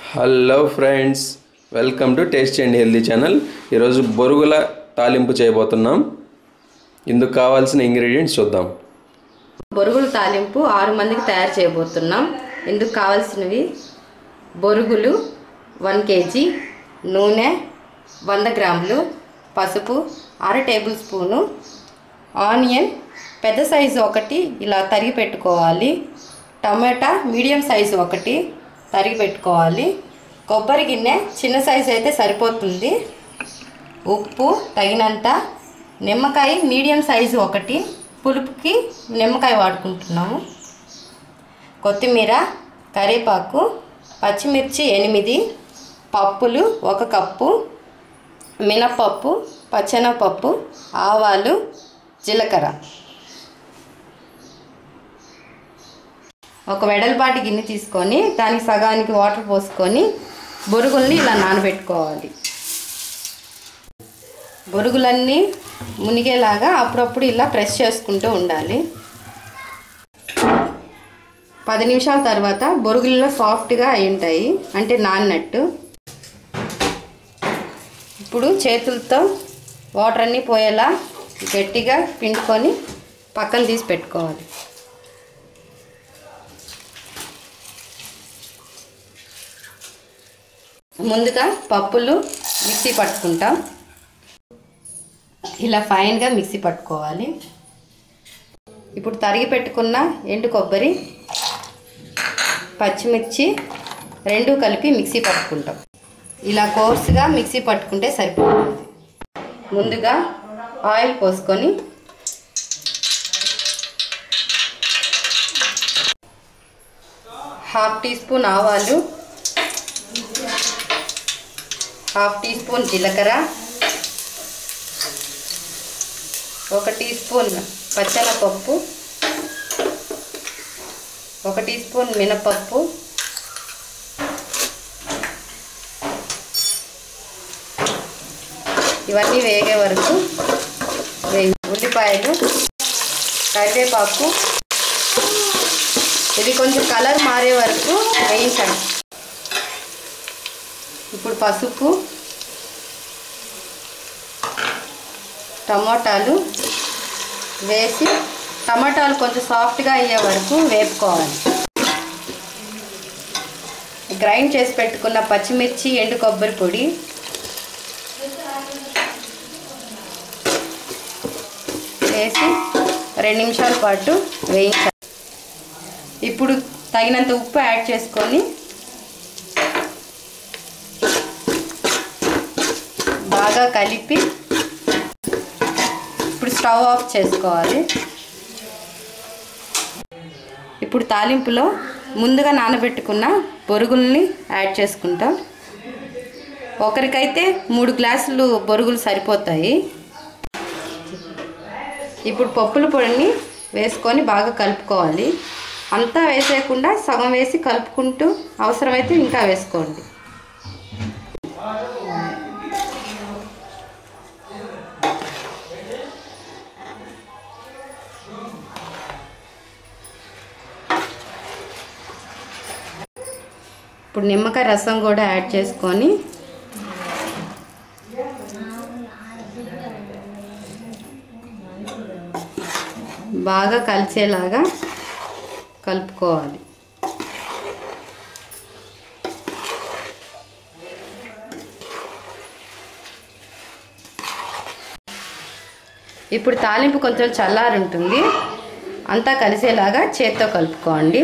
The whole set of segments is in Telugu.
hello friends welcome to taste and healthy channel ఈరోజు బొరుగుల తాలింపు చేయబోతున్నాం ఇందుకు కావాల్సిన ఇంగ్రీడియంట్స్ చూద్దాం బొరుగుల తాలింపు ఆరు మందికి తయారు చేయబోతున్నాం ఇందుకు కావాల్సినవి బొరుగులు వన్ కేజీ నూనె వంద గ్రాములు పసుపు అర టేబుల్ స్పూను ఆనియన్ పెద్ద సైజు ఒకటి ఇలా తరిగి పెట్టుకోవాలి టమాటా మీడియం సైజు ఒకటి తరిగి పెట్టుకోవాలి కొబ్బరి గిన్నె చిన్న సైజు అయితే సరిపోతుంది ఉప్పు తగినంత నిమ్మకాయ మీడియం సైజు ఒకటి పులుపుకి నిమ్మకాయ వాడుకుంటున్నాము కొత్తిమీర కరివేపాకు పచ్చిమిర్చి ఎనిమిది పప్పులు ఒక కప్పు మినప్పప్పు పచ్చెనపప్పు ఆవాలు జీలకర్ర ఒక వెడల్పాటి గిన్నె తీసుకొని దానికి సగానికి వాటర్ పోసుకొని బొరుగుల్ని ఇలా నానబెట్టుకోవాలి బొరుగులన్నీ మునిగేలాగా అప్పుడప్పుడు ఇలా ప్రెస్ చేసుకుంటూ ఉండాలి పది నిమిషాల తర్వాత బొరుగుల్లో సాఫ్ట్గా అయి ఉంటాయి అంటే నాన్నట్టు ఇప్పుడు చేతులతో వాటర్ అన్నీ పోయేలా గట్టిగా పిండుకొని పక్కన తీసి పెట్టుకోవాలి ముందుగా పప్పులు మిక్సీ పట్టుకుంటాం ఇలా ఫైన్గా మిక్సీ పట్టుకోవాలి ఇప్పుడు తరిగి పెట్టుకున్న ఎండు కొబ్బరి పచ్చిమిర్చి రెండు కలిపి మిక్సీ పట్టుకుంటాం ఇలా కోర్సుగా మిక్సీ పట్టుకుంటే సరిపోతుంది ముందుగా ఆయిల్ పోసుకొని హాఫ్ టీ స్పూన్ ఆవాలు హాఫ్ టీ స్పూన్ జీలకర్ర ఒక టీ స్పూన్ పచ్చనపప్పు ఒక టీ స్పూన్ మినపప్పు ఇవన్నీ వేగే వరకు వేగి ఉల్లిపాయలు కరివేపాకు ఇది కొంచెం కలర్ మారే వరకు వేయించండి ఇప్పుడు పసుపు టమాటాలు వేసి టమాటాలు కొంచెం సాఫ్ట్గా అయ్యే వరకు వేపుకోవాలి గ్రైండ్ చేసి పెట్టుకున్న పచ్చిమిర్చి ఎండు కొబ్బరి పొడి వేసి రెండు నిమిషాల పాటు వేయించాలి ఇప్పుడు తగినంత ఉప్పు యాడ్ చేసుకొని బాగా కలిపి ఇప్పుడు స్టవ్ ఆఫ్ చేసుకోవాలి ఇప్పుడు తాలింపులో ముందుగా నానబెట్టుకున్న బొరుగుల్ని యాడ్ చేసుకుంటాం ఒకరికైతే మూడు గ్లాసులు బొరుగులు సరిపోతాయి ఇప్పుడు పప్పుల పొడిని వేసుకొని బాగా కలుపుకోవాలి అంతా వేసేయకుండా సగం వేసి కలుపుకుంటూ అవసరమైతే ఇంకా వేసుకోండి ఇప్పుడు నిమ్మకాయ రసం కూడా యాడ్ చేసుకొని బాగా కలిసేలాగా కలుపుకోవాలి ఇప్పుడు తాలింపు కొంచెం చల్లారి ఉంటుంది అంతా కలిసేలాగా చేత్తో కలుపుకోండి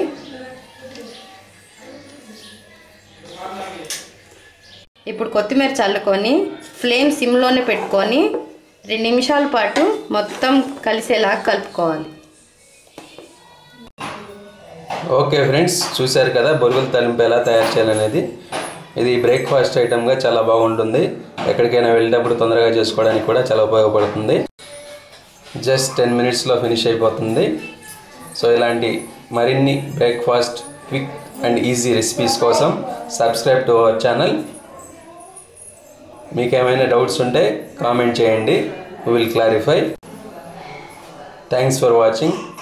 ఇప్పుడు కొత్తిమీర చల్లుకొని ఫ్లేమ్ సిమ్లోనే పెట్టుకొని రెండు నిమిషాల పాటు మొత్తం కలిసేలాగా కలుపుకోవాలి ఓకే ఫ్రెండ్స్ చూశారు కదా బొరుగుల తాలింపు ఎలా తయారు చేయాలనేది ఇది బ్రేక్ఫాస్ట్ ఐటమ్గా చాలా బాగుంటుంది ఎక్కడికైనా వెళ్ళేటప్పుడు తొందరగా చేసుకోవడానికి కూడా చాలా ఉపయోగపడుతుంది జస్ట్ టెన్ మినిట్స్లో ఫినిష్ అయిపోతుంది సో ఇలాంటి మరిన్ని breakfast quick and easy recipes కోసం సబ్స్క్రైబ్ టు అవర్ ఛానల్ మీకు ఏమైనా డౌట్స్ ఉంటే కామెంట్ చేయండి will clarify thanks for watching